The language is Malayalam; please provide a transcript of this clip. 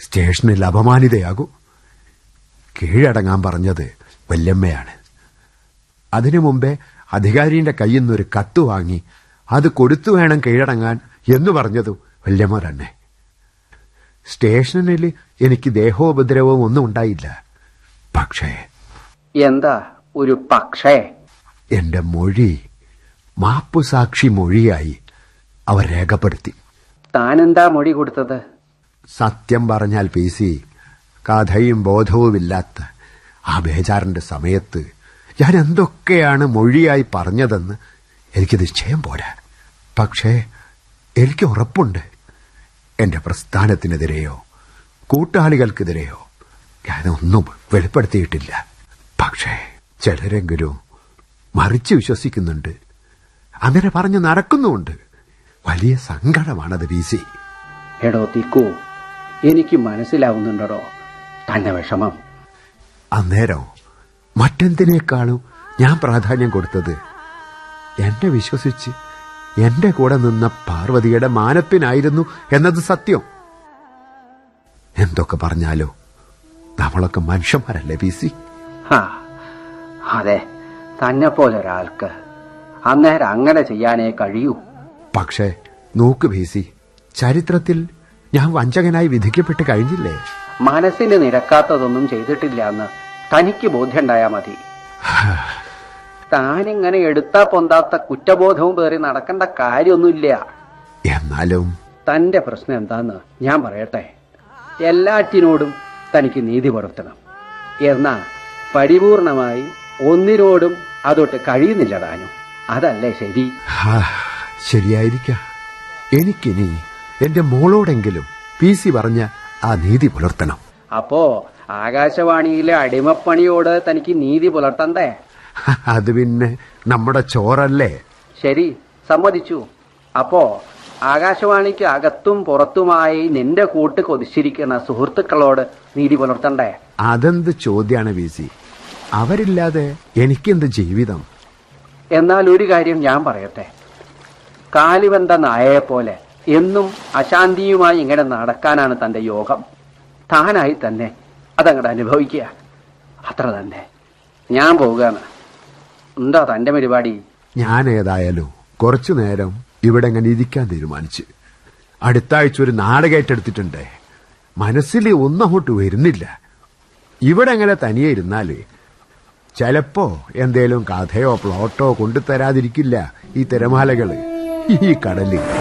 സ്റ്റേഷനിൽ അപമാനിതയാകൂ കീഴടങ്ങാൻ പറഞ്ഞത് വല്യമ്മയാണ് അതിനു മുമ്പേ അധികാരിയുടെ കയ്യിൽ നിന്നൊരു കത്ത് വാങ്ങി അത് കൊടുത്തു വേണം കീഴടങ്ങാൻ എന്ന് പറഞ്ഞതും വല്യമ്മ തന്നെ സ്റ്റേഷനിൽ എനിക്ക് ദേഹോപദ്രവവും ഒന്നും ഉണ്ടായില്ല പക്ഷേ എന്താ ഒരു പക്ഷേ എന്റെ മൊഴി മാപ്പുസാക്ഷി മൊഴിയായി അവർ രേഖപ്പെടുത്തി താനെന്താ മൊഴി കൊടുത്തത് സത്യം പറഞ്ഞാൽ പി സി കഥയും ബോധവുമില്ലാത്ത ആ ബേജാറിന്റെ സമയത്ത് ഞാൻ എന്തൊക്കെയാണ് മൊഴിയായി പറഞ്ഞതെന്ന് എനിക്ക് നിശ്ചയം പോരാ പക്ഷേ എനിക്ക് ഉറപ്പുണ്ട് എന്റെ പ്രസ്ഥാനത്തിനെതിരെയോ കൂട്ടാളികൾക്കെതിരെയോ ഞാനൊന്നും വെളിപ്പെടുത്തിയിട്ടില്ല പക്ഷേ ചിലരെങ്കിലും മറിച്ച് വിശ്വസിക്കുന്നുണ്ട് അങ്ങനെ പറഞ്ഞ് നടക്കുന്നുമുണ്ട് വലിയ സങ്കടമാണത് പി സി എടോ തിക്കു എനിക്ക് മനസ്സിലാവുന്നുണ്ടോ തന്നെ വിഷമം അന്നേരം മറ്റെന്തിനേക്കാളും ഞാൻ പ്രാധാന്യം കൊടുത്തത് എന്നെ വിശ്വസിച്ച് എന്റെ കൂടെ നിന്ന പാർവതിയുടെ മാനത്തിനായിരുന്നു എന്നത് സത്യം എന്തൊക്കെ പറഞ്ഞാലോ നമ്മളൊക്കെ മനുഷ്യന്മാരല്ലേ പി സി ഹാ അതെ തന്നെ പോലെ ഒരാൾക്ക് അന്നേരം അങ്ങനെ ചെയ്യാനേ കഴിയൂ പക്ഷേ നോക്ക് പി സി ചരിത്രത്തിൽ ഞാൻ വഞ്ചകനായി വിധിക്കപ്പെട്ട് കഴിഞ്ഞില്ലേ മനസ്സിന് നിരക്കാത്തതൊന്നും ചെയ്തിട്ടില്ല എന്ന് തനിക്ക് ബോധ്യമുണ്ടായാ മതി താനിങ്ങനെ എടുത്താ പൊന്താത്ത കുറ്റബോധവും പേറി നടക്കേണ്ട കാര്യമൊന്നുമില്ല എന്നാലും തന്റെ പ്രശ്നം എന്താന്ന് ഞാൻ പറയട്ടെ എല്ലാറ്റിനോടും തനിക്ക് നീതി പുലർത്തണം എന്നാ പരിപൂർണമായി ഒന്നിനോടും അതൊട്ട് കഴിയുന്നില്ല താനും അതല്ലേ ശരി ഹാ, ശരിയായിരിക്കാം എനിക്കിനി എന്റെ മോളോടെങ്കിലും പി സി പറഞ്ഞ ആ നീതി പുലർത്തണം അപ്പോ ആകാശവാണിയിലെ അടിമപ്പണിയോട് തനിക്ക് നീതി പുലർത്തണ്ടേ അത് പിന്നെ നമ്മുടെ ചോറല്ലേ ശരി സമ്മതിച്ചു അപ്പോ ആകാശവാണിക്ക് അകത്തും പുറത്തുമായി നിന്റെ കൂട്ട് കൊതിച്ചിരിക്കുന്ന സുഹൃത്തുക്കളോട് നീതി പുലർത്തണ്ടേ അതെന്ത് ചോദ്യാണ് വി സി അവരില്ലാതെ എനിക്കെന്ത് ജീവിതം എന്നാൽ ഒരു കാര്യം ഞാൻ പറയട്ടെ കാലിവന്ത നായയെ പോലെ എന്നും അശാന്തിയുമായി ഇങ്ങനെ നടക്കാനാണ് തന്റെ യോഗം താനായി തന്നെ അതങ്ങോട്ട് അനുഭവിക്കുക അത്ര തന്നെ ഞാൻ പോവുകയാണ് എന്താ തന്റെ പരിപാടി ഞാൻ ഏതായാലും കുറച്ചു നേരം ഇവിടെ ഇങ്ങനെ ഇരിക്കാൻ തീരുമാനിച്ച് അടുത്ത ആഴ്ച ഒരു നാടകേറ്റെടുത്തിട്ടുണ്ട് മനസ്സിൽ ഒന്നും അങ്ങോട്ട് വരുന്നില്ല ഇവിടെ അങ്ങനെ തനിയെ ഇരുന്നാല് ചിലപ്പോ എന്തേലും കഥയോ പ്ലോട്ടോ കൊണ്ടുതരാതിരിക്കില്ല ഈ തിരമാലകള് ഈ കടലിൽ